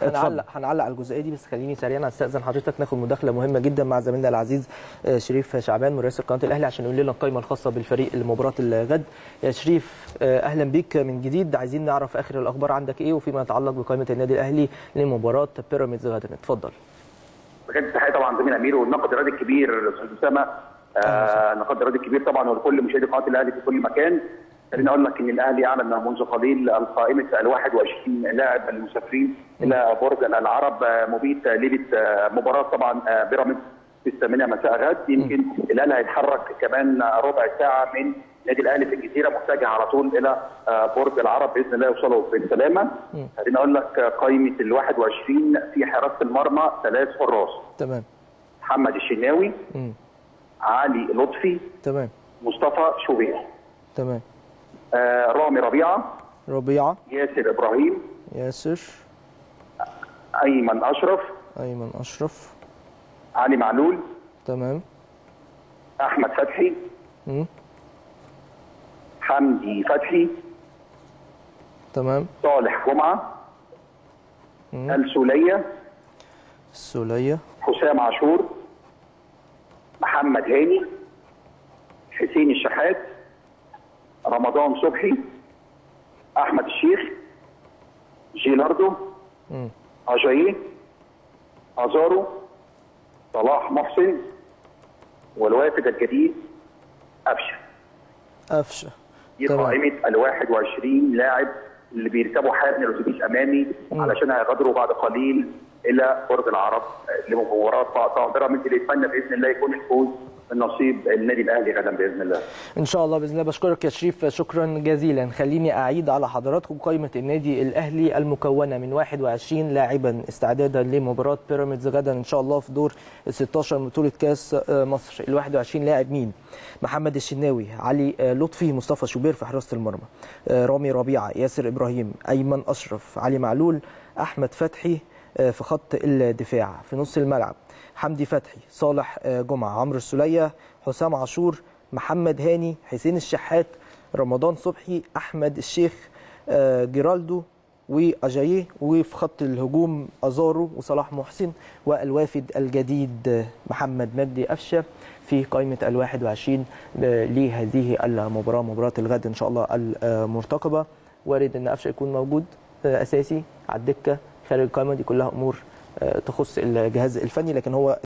هنعلق هنعلق على الجزئيه دي بس خليني سريعا استاذن حضرتك ناخد مداخله مهمه جدا مع زميلنا العزيز آه، شريف شعبان مراسل قناه الاهلي عشان يقول لنا القائمه الخاصه بالفريق لمباراه الغد يا شريف آه، اهلا بيك من جديد عايزين نعرف اخر الاخبار عندك ايه وفيما يتعلق بقائمه النادي الاهلي لمباراه بيراميدز غدا اتفضل بجد تحيه طبعا زميل امير والنقد الرياضي الكبير استاذ اسامه آه النقد الرياضي الكبير طبعا ولكل مشاهدي قناه الاهلي في كل مكان خليني اقول لك ان الاهلي اعلن منذ قليل القائمه ال 21 لاعب المسافرين الى برج العرب آه، مبيت ليله آه، مباراه طبعا آه، بيراميدز في الثامنه مساء غد يمكن الاهلي هيتحرك كمان ربع ساعه من نادي الاهلي في الجزيره متجه على طول الى آه، برج العرب باذن الله يوصلوا بالسلامه خليني اقول لك آه، قائمه ال 21 في حراسه المرمى ثلاث حراس تمام محمد الشناوي مم. علي لطفي تمام مصطفى شوبير تمام آه رامي ربيعه ربيعه ياسر ابراهيم ياسر ايمن اشرف ايمن اشرف علي معلول تمام احمد فتحي مم. حمدي فتحي تمام صالح جمعه مم. السوليه السوليه حسام عاشور محمد هاني حسين الشحات رمضان صبحي احمد الشيخ جيلاردو مم. اجاييه ازارو صلاح محسن والوافد الجديد ابشر قفشه دي تمام. قائمه ال 21 لاعب اللي بيركبوا حامل الاتوبيس امامي علشان هيغادروا بعد قليل الى برج العرب لمباراه طبعا بيراميدز اللي يتمنى باذن الله يكون الفوز من نصيب النادي الاهلي غدا باذن الله. ان شاء الله باذن الله بشكرك يا شريف شكرا جزيلا خليني اعيد على حضراتكم قائمه النادي الاهلي المكونه من 21 لاعبا استعدادا لمباراه بيراميدز غدا ان شاء الله في دور ال 16 من بطوله كاس آه، مصر ال 21 لاعب مين محمد الشناوي علي آه، لطفي مصطفى شوبير في حراسه المرمى آه، رامي ربيعه ياسر ابراهيم ايمن اشرف علي معلول احمد فتحي آه، في خط الدفاع في نص الملعب حمدي فتحي صالح آه، جمعه عمرو السوليه حسام عاشور محمد هاني حسين الشحات رمضان صبحي احمد الشيخ آه، جيرالدو واجاييه وفي خط الهجوم ازارو وصلاح محسن والوافد الجديد آه، محمد مجدي قفشه في قائمه ال 21 آه، لهذه المباراه مباراه الغد ان شاء الله المرتقبه وارد ان قفشه يكون موجود آه، اساسي على الدكه خارج القائمه دي كلها امور آه، تخص الجهاز الفني لكن هو